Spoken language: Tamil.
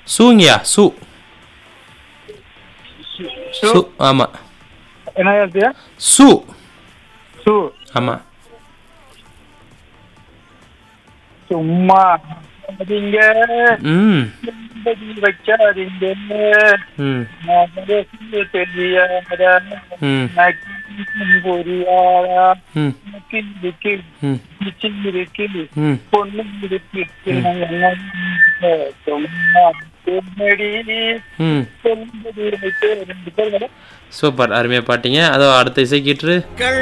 சூங்கயா சு சு சு ஆமா என்ன எழுத்தியா சு சு ஆமா சும்மா நீங்க ம் நிம்மதி வைக்காதீங்க ம் மனசு தெரியாத ம் நக்கிக்கும் புரியாதா ம் நக்கி இருக்கு ம் கிச்சி இருக்கு ம் பொண்ணு இருக்கு சும்மா பொன்னடி ம் சொல்லுவது ரெண்டு பேர் சூப்பர் அருமையாக பாட்டீங்க அதோ அடுத்த இசை கீற்று கள்ள